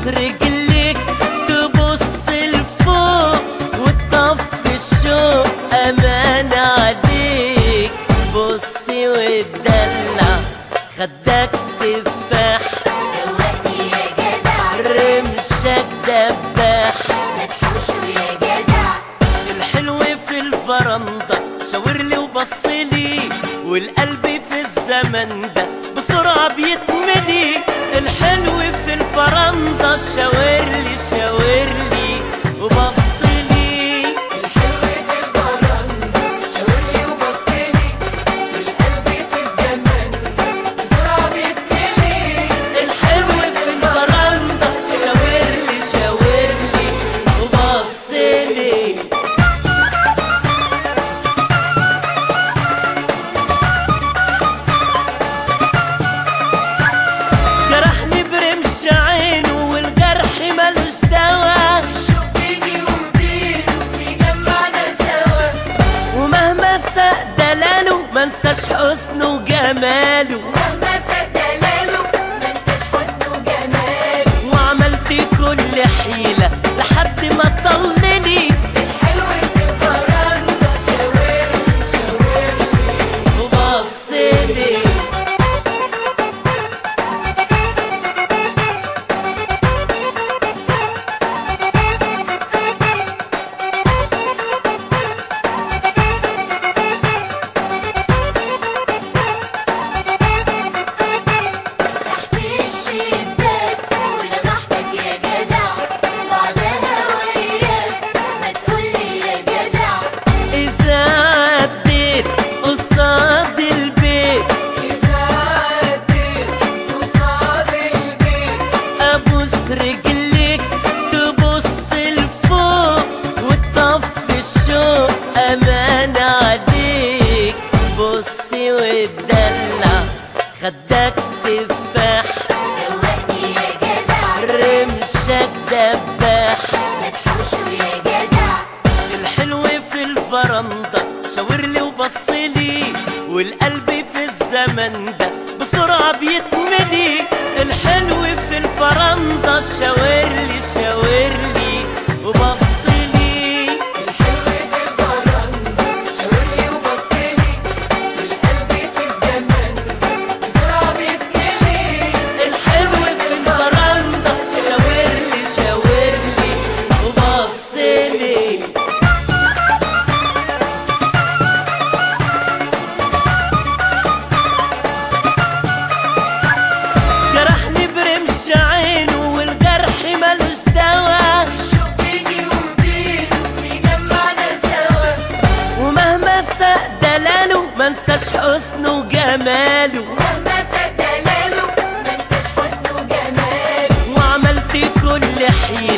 رجليك تبص لفوق وتطفي الشوق امان عليك بصي وتدلع خدك تفاح دوقني يا جدع رمشك دباح ما تحوشه يا جدع الحلو في الفرندا شاورلي وبصلي والقلب في الزمن ده بسرعة بيتملي الحلو في الفرندا شاورلي شاورلي وبصلي الحلو في البرندة شاورلي وبصلي والقلب في الزمن بسرعة بيتملي الحلو في الفرندا شاورلي شاورلي وبصلي جرحني برمش عينه والجرح ملوش دوا الشوق بيني وبينه بيجمعنا سوا ومهما ساق دلاله منساش حسنه وجماله مهما ساد دلاله منساش حسنه وجماله وعملت كل حيلة لحد ما طلني الحلو في البرندة شاورلي شاورلي وبصلي تحت الشباك ولمحتك يا جدع بعدها وياك ما تقولي يا جدع إذا عديت قصاد البيت إذا عديت قصاد البيت أبوس رجليك تبص لفوق وتطفي الشوق أمان عليك بصي وتدلع خدك تفاح دوقني يا جدع رمشك دباح ما تحوشه يا جدع الحلو في الفرندا شاورلي وبصلي والقلب في الزمن ده بسرعة بيتملي الحلو في الفرندا شاورلي شاورلي وبصلي الحلو في البرندة شاورلي وبصلي والقلب في الزمن بسرعة بيتملي الحلو في الفرندا شاورلي شاورلي وبصلي جرحني برمش عينه والجرح ملوش دوا الشوق بيني وبينه بيجمعنا سوا ومهما ساق دلاله منساش حسنه وجماله مهما ساد دلاله منساش حسنه وجماله وعملت كل حيلة